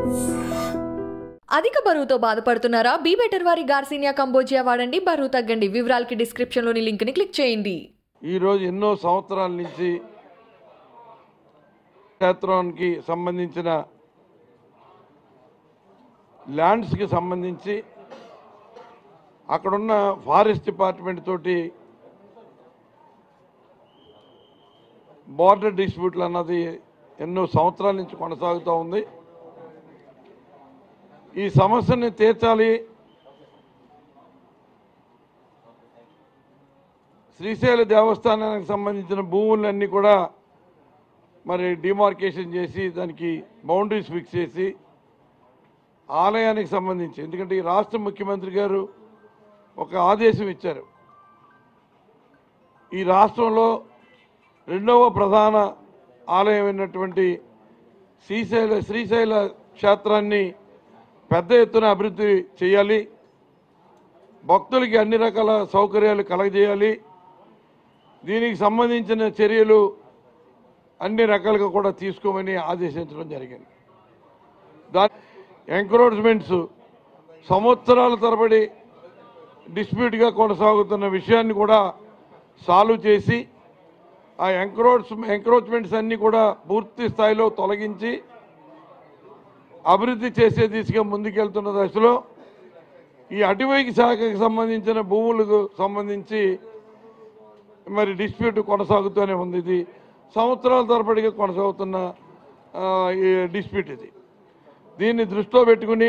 అధిక బరువుతో బాధపడుతున్నారా బీ బెటర్ వారి గార్సినియా కంబోజియా వాడండి బరువు తగ్గండి వివరాలకి డిస్క్రిప్షన్లోని లింక్ని క్లిక్ చేయండి ఈరోజు ఎన్నో సంవత్సరాల నుంచి క్షేత్రానికి సంబంధించిన ల్యాండ్స్కి సంబంధించి అక్కడున్న ఫారెస్ట్ డిపార్ట్మెంట్ తోటి బార్డర్ డిస్ప్యూట్లు అన్నది ఎన్నో సంవత్సరాల నుంచి కొనసాగుతూ ఉంది ఈ సమస్యని తీర్చాలి శ్రీశైల దేవస్థానానికి సంబంధించిన భూములన్నీ కూడా మరి డిమార్కేషన్ చేసి దానికి బౌండరీస్ ఫిక్స్ చేసి ఆలయానికి సంబంధించి ఎందుకంటే ఈ రాష్ట్ర ముఖ్యమంత్రి గారు ఒక ఆదేశం ఇచ్చారు ఈ రాష్ట్రంలో రెండవ ప్రధాన ఆలయం అయినటువంటి శ్రీశైల శ్రీశైల క్షేత్రాన్ని పెద్ద ఎత్తున అభివృద్ధి చేయాలి భక్తులకి అన్ని రకాల సౌకర్యాలు కలగజేయాలి దీనికి సంబంధించిన చర్యలు అన్ని రకాలుగా కూడా తీసుకోమని ఆదేశించడం జరిగింది దాని ఎంక్రోచ్మెంట్స్ సంవత్సరాల తరబడి డిస్ప్యూట్గా కొనసాగుతున్న విషయాన్ని కూడా సాల్వ్ చేసి ఆ ఎంక్రోచ్ ఎంక్రోచ్మెంట్స్ అన్నీ కూడా పూర్తి స్థాయిలో తొలగించి అభివృద్ధి చేసే దిశగా ముందుకెళ్తున్న దశలో ఈ అటవీకి శాఖకి సంబంధించిన భూములకు సంబంధించి మరి డిస్ప్యూట్ కొనసాగుతూనే ఉంది ఇది సంవత్సరాల తరబడిగా కొనసాగుతున్న ఆ, ఈ డిస్ప్యూట్ ఇది దీన్ని దృష్టిలో పెట్టుకుని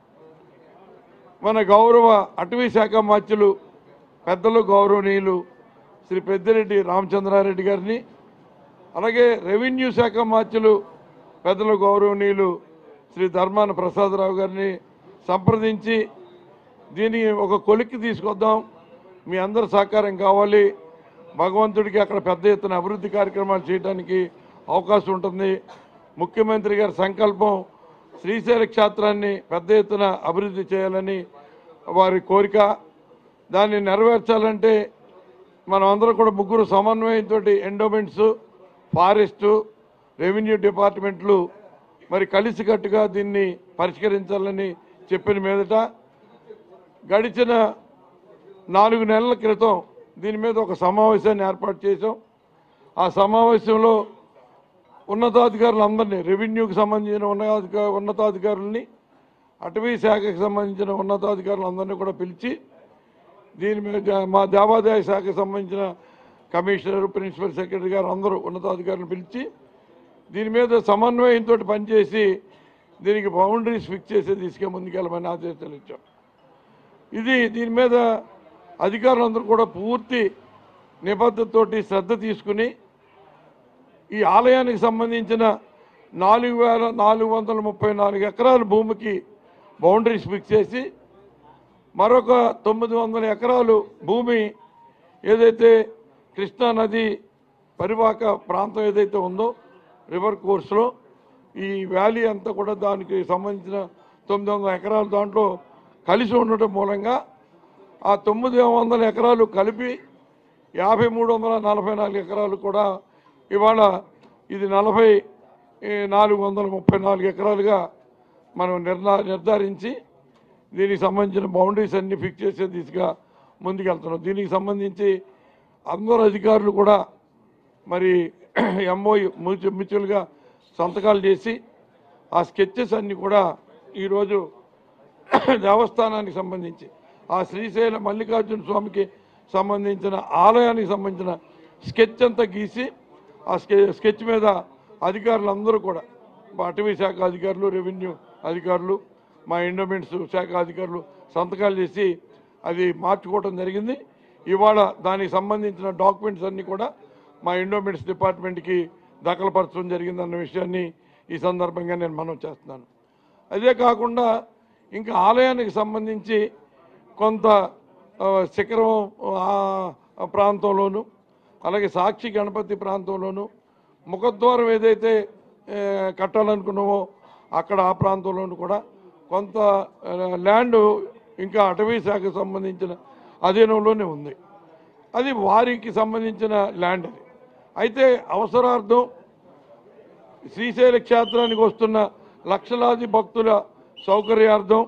మన గౌరవ అటవీ శాఖ మాత్యులు పెద్దలు గౌరవనీయులు శ్రీ పెద్దిరెడ్డి రామచంద్రారెడ్డి గారిని అలాగే రెవెన్యూ శాఖ మాత్యులు పెద్దలు గౌరవనీయులు శ్రీ ధర్మాన ప్రసాదరావు గారిని సంప్రదించి దీన్ని ఒక కొలిక్కి తీసుకొద్దాం మీ అందరి సహకారం కావాలి భగవంతుడికి అక్కడ పెద్ద ఎత్తున అభివృద్ధి కార్యక్రమాలు చేయడానికి అవకాశం ఉంటుంది ముఖ్యమంత్రి గారి సంకల్పం శ్రీశైల క్షేత్రాన్ని పెద్ద ఎత్తున అభివృద్ధి చేయాలని వారి కోరిక దాన్ని నెరవేర్చాలంటే మనం అందరం కూడా ముగ్గురు సమన్వయంతో ఎండోమెంట్స్ ఫారెస్టు రెవెన్యూ డిపార్ట్మెంట్లు మరి కలిసికట్టుగా దీన్ని పరిష్కరించాలని చెప్పిన మీదట గడిచిన నాలుగు నెలల క్రితం దీని మీద ఒక సమావేశాన్ని ఏర్పాటు చేశాం ఆ సమావేశంలో ఉన్నతాధికారులందరినీ రెవెన్యూకి సంబంధించిన ఉన్నతాధిక ఉన్నతాధికారుల్ని అటవీ శాఖకి సంబంధించిన ఉన్నతాధికారులందరినీ కూడా పిలిచి దీని మీద మా దేవాదాయ శాఖకు సంబంధించిన కమిషనర్ ప్రిన్సిపల్ సెక్రటరీ గారు అందరూ ఉన్నతాధికారులను పిలిచి దీని మీద సమన్వయంతో పనిచేసి దీనికి బౌండరీస్ ఫిక్స్ చేసే తీసుకే ముందుకెళ్ళమని ఆదేశాలు ఇచ్చాం ఇది దీని మీద అధికారులందరూ కూడా పూర్తి నిబద్ధతతోటి శ్రద్ధ తీసుకుని ఈ ఆలయానికి సంబంధించిన నాలుగు వేల నాలుగు వందల ముప్పై నాలుగు ఎకరాల భూమికి బౌండరీస్ ఫిక్స్ చేసి మరొక తొమ్మిది వందల ఎకరాలు భూమి ఏదైతే కృష్ణా నది పరివాహక ప్రాంతం ఏదైతే ఉందో రివర్ కోర్స్లో ఈ వ్యాలీ అంతా కూడా దానికి సంబంధించిన తొమ్మిది వందల ఎకరాలు దాంట్లో కలిసి ఉండటం మూలంగా ఆ తొమ్మిది వందల ఎకరాలు కలిపి యాభై మూడు వందల నలభై నాలుగు ఎకరాలు కూడా ఇవాళ ఇది నలభై ఏ, నాలుగు వందల ముప్పై నాలుగు ఎకరాలుగా మనం నిర్ణా నిర్ధారించి దీనికి సంబంధించిన బౌండరీస్ అన్ని ఫిక్స్ చేసే దిశగా ముందుకెళ్తున్నాం దీనికి సంబంధించి అందరు అధికారులు కూడా మరి ఎంఓయు మ్యూచువల్గా సంతకాలు చేసి ఆ స్కెచెస్ అన్ని కూడా ఈరోజు దేవస్థానానికి సంబంధించి ఆ శ్రీశైల మల్లికార్జున స్వామికి సంబంధించిన ఆలయానికి సంబంధించిన స్కెచ్ అంతా గీసి ఆ స్కె స్కెచ్ మీద అధికారులందరూ కూడా మా అటవీ శాఖ అధికారులు రెవెన్యూ అధికారులు మా ఎండోమెంట్స్ శాఖ అధికారులు సంతకాలు చేసి అది మార్చుకోవడం జరిగింది ఇవాళ దానికి సంబంధించిన డాక్యుమెంట్స్ అన్నీ కూడా మా ఎండోమెంట్స్ డిపార్ట్మెంట్కి దాఖలుపరచడం జరిగిందన్న విషయాన్ని ఈ సందర్భంగా నేను మనం చేస్తున్నాను అదే కాకుండా ఇంకా ఆలయానికి సంబంధించి కొంత ఆ, శిఖరం ఆ, ప్రాంతంలోను అలాగే సాక్షి గణపతి ప్రాంతంలోను ముఖద్వారం ఏదైతే ఏ, కట్టాలనుకున్నామో అక్కడ ఆ ప్రాంతంలోను కూడా కొంత ఆ, ల్యాండ్ ఇంకా అటవీ శాఖకు సంబంధించిన అధీనంలోనే ఉంది అది వారికి సంబంధించిన ల్యాండ్ అది అయితే అవసరార్థం శ్రీశైల క్షేత్రానికి వస్తున్న లక్షలాది భక్తుల సౌకర్యార్థం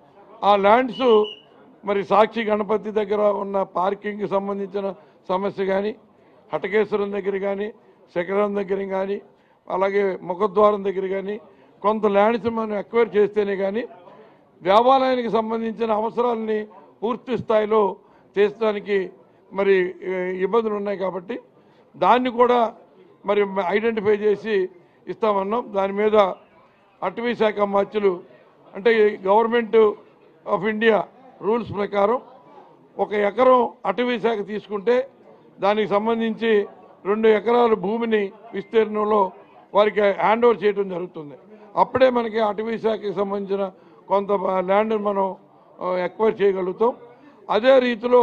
ఆ ల్యాండ్స్ మరి సాక్షి గణపతి దగ్గర ఉన్న పార్కింగ్కి సంబంధించిన సమస్య కానీ హటకేశ్వరం దగ్గర కానీ శిఖరం దగ్గర కానీ అలాగే ముఖద్వారం దగ్గర కానీ కొంత ల్యాండ్స్ మనం ఎక్వైర్ చేస్తేనే కానీ దేవాలయానికి సంబంధించిన అవసరాలని పూర్తి స్థాయిలో తీర్చడానికి మరి ఏ, ఇబ్బందులు ఉన్నాయి కాబట్టి దాన్ని కూడా మరి ఐడెంటిఫై చేసి ఇస్తామన్నాం దాని మీద అటవీ శాఖ మార్చులు అంటే గవర్నమెంట్ ఆఫ్ ఇండియా రూల్స్ ప్రకారం ఒక ఎకరం అటవీ శాఖ తీసుకుంటే దానికి సంబంధించి రెండు ఎకరాల భూమిని విస్తీర్ణంలో వారికి హ్యాండ్ ఓవర్ చేయడం జరుగుతుంది అప్పుడే మనకి అటవీ శాఖకి సంబంధించిన కొంత ల్యాండ్ మనం ఎక్వైర్ చేయగలుగుతాం అదే రీతిలో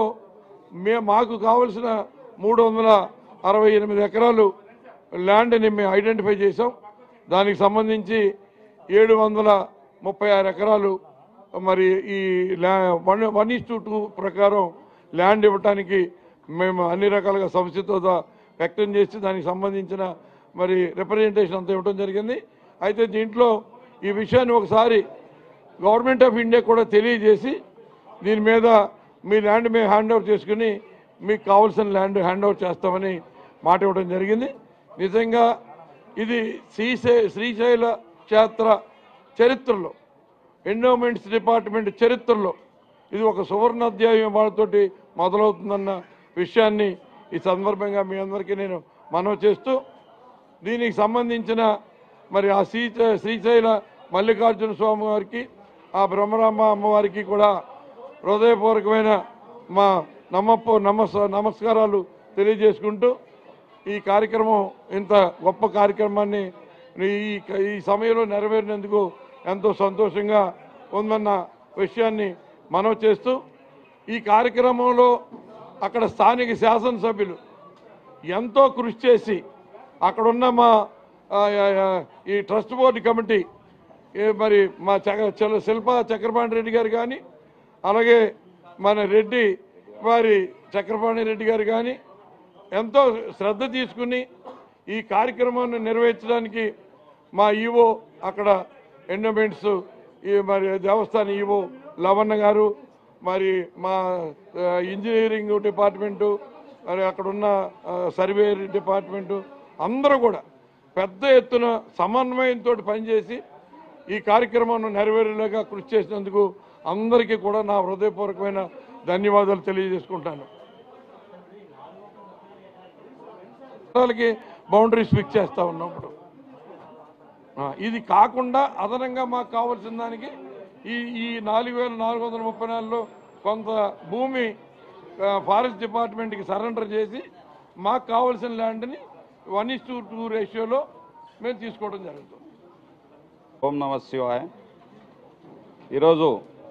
మే మాకు కావలసిన మూడు వందల అరవై ఎనిమిది ఎకరాలు ల్యాండ్ని మేము ఐడెంటిఫై చేసాం దానికి సంబంధించి ఏడు వందల ముప్పై ఆరు ఎకరాలు మరి ఈ ల్యా one one is to two ప్రకారం ల్యాండ్ ఇవ్వటానికి మేము అన్ని రకాలుగా సంసిద్ధత వ్యక్తం చేసి దానికి సంబంధించిన మరి రిప్రజెంటేషన్ అంతా ఇవ్వడం జరిగింది అయితే దీంట్లో ఈ విషయాన్ని ఒకసారి గవర్నమెంట్ ఆఫ్ ఇండియా కూడా తెలియజేసి దీని మీద మీ ల్యాండ్ మేము హ్యాండ్ ఓవర్ చేసుకుని మీకు కావాల్సిన ల్యాండ్ హ్యాండ్ ఓవర్ చేస్తామని మాట ఇవ్వడం జరిగింది నిజంగా ఇది శ్రీశై శ్రీశైల క్షేత్ర చరిత్రలో ఎండోమెంట్స్ డిపార్ట్మెంట్ చరిత్రలో ఇది ఒక సువర్ణ అధ్యాయం వాళ్ళతోటి మొదలవుతుందన్న విషయాన్ని ఈ సందర్భంగా మీ అందరికీ నేను మనవి చేస్తూ దీనికి సంబంధించిన మరి ఆ శ్రీ శ్రీశైల మల్లికార్జున స్వామి వారికి ఆ బ్రహ్మరామ అమ్మవారికి కూడా హృదయపూర్వకమైన మా నమ్మపు నమస్ నమస్కారాలు తెలియజేసుకుంటూ ఈ కార్యక్రమం ఇంత గొప్ప కార్యక్రమాన్ని ఈ ఈ సమయంలో నెరవేరినందుకు ఎంతో సంతోషంగా ఉందన్న విషయాన్ని మనవి చేస్తూ ఈ కార్యక్రమంలో అక్కడ స్థానిక శాసనసభ్యులు ఎంతో కృషి చేసి అక్కడున్న మా ఆ, ఆ, ఆ, ఈ ట్రస్ట్ బోర్డు కమిటీ ఏ మరి మా చక చల శిల్ప చక్రపాణి రెడ్డి గారు కానీ అలాగే మన రెడ్డి వారి చక్రపాణి రెడ్డి గారు కానీ ఎంతో శ్రద్ధ తీసుకుని ఈ కార్యక్రమాన్ని నిర్వహించడానికి మా ఈవో అక్కడ ఎండోమెంట్స్ ఈ మరి దేవస్థాన ఈవో లవణ్ణ గారు మరి మా ఆ, ఇంజనీరింగ్ డిపార్ట్మెంటు మరి అక్కడున్న ఆ, సర్వే డిపార్ట్మెంటు అందరూ కూడా పెద్ద ఎత్తున సమన్వయంతో పనిచేసి ఈ కార్యక్రమాన్ని నెరవేరేలాగా కృషి చేసినందుకు అందరికీ కూడా నా హృదయపూర్వకమైన ధన్యవాదాలు తెలియజేసుకుంటాను వాళ్ళకి బౌండరీస్ ఫిక్స్ చేస్తా ఉన్నాం ఇప్పుడు ఆ, ఇది కాకుండా అదనంగా మాకు కావాల్సిన దానికి ఈ ఈ నాలుగు వేల నాలుగు వందల ముప్పై నాలుగులో కొంత భూమి ఆ, ఫారెస్ట్ డిపార్ట్మెంట్కి సరెండర్ చేసి మాకు కావాల్సిన ల్యాండ్ని వన్ ఇస్ టూ టూ రేషియోలో మేము తీసుకోవడం జరుగుతుంది ఓం నమ శివాయ ఈరోజు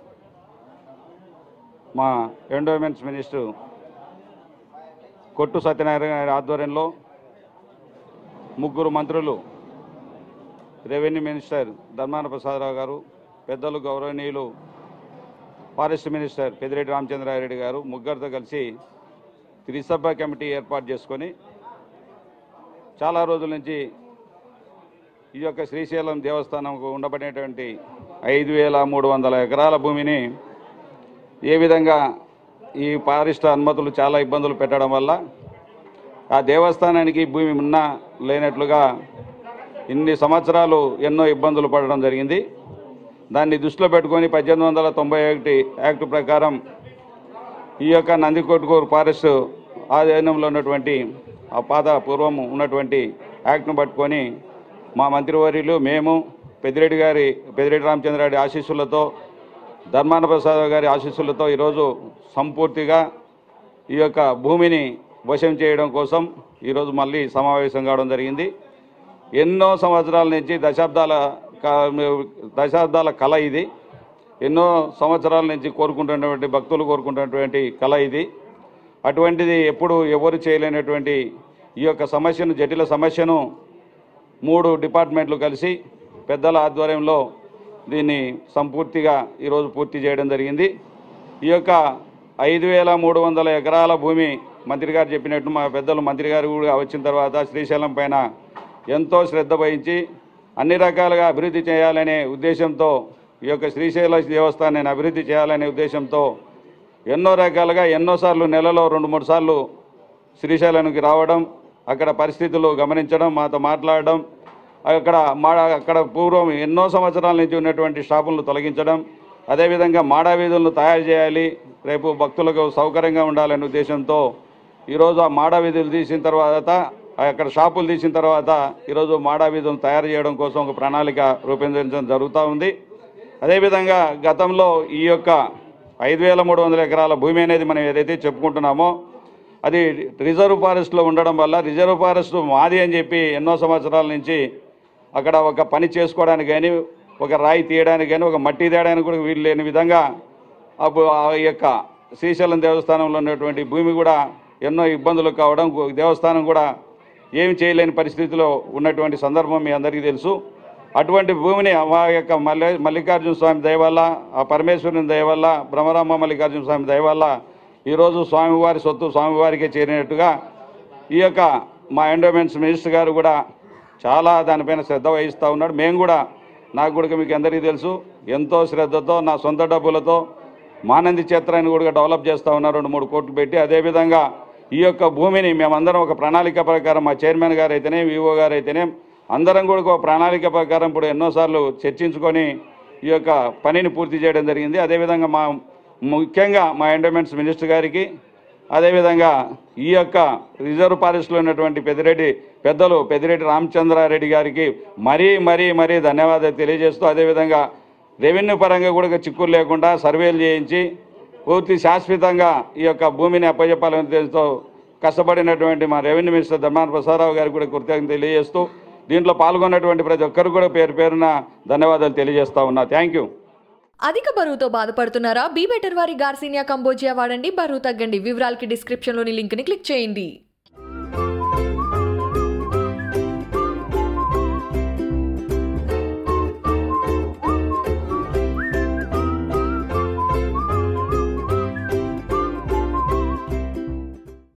మా ఎండోమెంట్స్ మినిస్టర్ కొట్టు సత్యనారాయణ గారి ఆధ్వర్యంలో ముగ్గురు మంత్రులు రెవెన్యూ మినిస్టర్ ధర్మాన ప్రసాదరావు గారు పెద్దలు గౌరవనీయులు ఫారెస్ట్ మినిస్టర్ పెద్దిరెడ్డి రామచంద్రారెడ్డి గారు ముగ్గురితో కలిసి త్రిసభ కమిటీ ఏర్పాటు చేసుకొని చాలా రోజుల నుంచి ఈ యొక్క శ్రీశైలం దేవస్థానంకు ఉండబడేటువంటి ఐదు వేల మూడు వందల ఎకరాల భూమిని ఏ విధంగా ఈ పారిష్ట అనుమతులు చాలా ఇబ్బందులు పెట్టడం వల్ల ఆ దేవస్థానానికి భూమి ఉన్నా లేనట్లుగా ఇన్ని సంవత్సరాలు ఎన్నో ఇబ్బందులు పడడం జరిగింది దాన్ని దృష్టిలో పెట్టుకొని పద్దెనిమిది వందల తొంభై ఒకటి యాక్ట్ ప్రకారం ఈ యొక్క నందికొట్కూరు ఫారెస్ట్ ఆధీనంలో ఉన్నటువంటి ఆ పాత పూర్వం ఉన్నటువంటి యాక్ట్ను పట్టుకొని మా మంత్రివర్యులు మేము పెద్దిరెడ్డి గారి పెద్దిరెడ్డి రామచంద్రారెడ్డి ఆశీస్సులతో ధర్మాన ప్రసాద్ గారి ఆశీస్సులతో ఈరోజు సంపూర్తిగా ఈ యొక్క భూమిని వశం చేయడం కోసం ఈరోజు మళ్ళీ సమావేశం కావడం జరిగింది ఎన్నో సంవత్సరాల నుంచి దశాబ్దాల క- దశాబ్దాల కళ ఇది ఎన్నో సంవత్సరాల నుంచి కోరుకుంటున్నటువంటి భక్తులు కోరుకుంటున్నటువంటి కళ ఇది అటువంటిది ఎప్పుడు ఎవరు చేయలేనటువంటి ఈ యొక్క సమస్యను జటిల సమస్యను మూడు డిపార్ట్మెంట్లు కలిసి పెద్దల ఆధ్వర్యంలో దీన్ని సంపూర్తిగా ఈరోజు పూర్తి చేయడం జరిగింది ఈ యొక్క ఐదు వేల మూడు వందల ఎకరాల భూమి మంత్రి గారు చెప్పినట్టు మా పెద్దలు మంత్రి గారు కూడా వచ్చిన తర్వాత శ్రీశైలం పైన ఎంతో శ్రద్ధ వహించి అన్ని రకాలుగా అభివృద్ధి చేయాలనే ఉద్దేశంతో ఈ యొక్క శ్రీశైల దేవస్థానాన్ని అభివృద్ధి చేయాలనే ఉద్దేశంతో ఎన్నో రకాలుగా ఎన్నోసార్లు నెలలో రెండు మూడు సార్లు శ్రీశైలానికి రావడం అక్కడ పరిస్థితులు గమనించడం మాతో మాట్లాడడం అక్కడ మా అక్కడ పూర్వం ఎన్నో సంవత్సరాల నుంచి ఉన్నటువంటి షాపులను తొలగించడం అదేవిధంగా మాడా వీధులను తయారు చేయాలి రేపు భక్తులకు సౌకర్యంగా ఉండాలనే ఉద్దేశంతో ఈరోజు ఆ మాడా వీధులు తీసిన తర్వాత అక్కడ షాపులు తీసిన తర్వాత ఈరోజు మాడా వీధులను తయారు చేయడం కోసం ఒక ప్రణాళిక రూపొందించడం జరుగుతూ ఉంది అదేవిధంగా గతంలో ఈ యొక్క ఐదు వేల మూడు వందల ఎకరాల భూమి అనేది మనం ఏదైతే చెప్పుకుంటున్నామో అది రిజర్వ్ ఫారెస్ట్లో ఉండడం వల్ల రిజర్వ్ ఫారెస్ట్ మాది అని చెప్పి ఎన్నో సంవత్సరాల నుంచి అక్కడ ఒక పని చేసుకోవడానికి కానీ ఒక రాయి తీయడానికి కానీ ఒక మట్టి తీయడానికి కూడా వీలు లేని విధంగా అప్పుడు ఆ యొక్క శ్రీశైలం దేవస్థానంలో ఉన్నటువంటి భూమి కూడా ఎన్నో ఇబ్బందులు కావడం దేవస్థానం కూడా ఏమి చేయలేని పరిస్థితిలో ఉన్నటువంటి సందర్భం మీ అందరికీ తెలుసు అటువంటి భూమిని మా యొక్క మల్లి మల్లికార్జున స్వామి దయ వల్ల ఆ పరమేశ్వరుని దయ వల్ల బ్రహ్మరామ మల్లికార్జున స్వామి దయ వల్ల ఈరోజు స్వామివారి సొత్తు స్వామివారికే చేరినట్టుగా ఈ యొక్క మా ఎండోమెంట్స్ మినిస్టర్ గారు కూడా చాలా దానిపైన శ్రద్ధ వహిస్తూ ఉన్నాడు మేము కూడా నాకు కూడా మీకు అందరికీ తెలుసు ఎంతో శ్రద్ధతో నా సొంత డబ్బులతో మానంది క్షేత్రాన్ని కూడా డెవలప్ చేస్తూ ఉన్నారు రెండు మూడు కోట్లు పెట్టి అదేవిధంగా ఈ యొక్క భూమిని మేమందరం ఒక ప్రణాళిక ప్రకారం మా చైర్మన్ గారు అయితేనే వివో గారు అయితేనే అందరం కూడా ఒక ప్రణాళిక ప్రకారం ఇప్పుడు ఎన్నోసార్లు చర్చించుకొని ఈ యొక్క పనిని పూర్తి చేయడం జరిగింది అదేవిధంగా మా ముఖ్యంగా మా ఎండోమెంట్స్ మినిస్టర్ గారికి అదేవిధంగా ఈ యొక్క రిజర్వ్ ఫారెస్ట్లో ఉన్నటువంటి పెద్దిరెడ్డి పెద్దలు పెద్దిరెడ్డి రామచంద్రారెడ్డి గారికి మరీ మరీ మరీ ధన్యవాదాలు తెలియజేస్తూ అదేవిధంగా రెవెన్యూ పరంగా కూడా చిక్కులు లేకుండా సర్వేలు చేయించి పూర్తి శాశ్వతంగా ఈ యొక్క భూమిని అప్పచెప్పాలనే ఉద్దేశంతో కష్టపడినటువంటి మా రెవెన్యూ మినిస్టర్ ధర్మాన ప్రసాదరావు గారికి కూడా కృతజ్ఞత తెలియజేస్తూ దీంట్లో పాల్గొన్నటువంటి ప్రతి ఒక్కరు కూడా పేరు పేరున ధన్యవాదాలు తెలియజేస్తా ఉన్నా థ్యాంక్ యూ అధిక బరువుతో బాధపడుతున్నారా బీ బెటర్ వారి గార్సినియా కంబోజియా వాడండి బరువు తగ్గండి వివరాలకి డిస్క్రిప్షన్లోని లింక్ని క్లిక్ చేయండి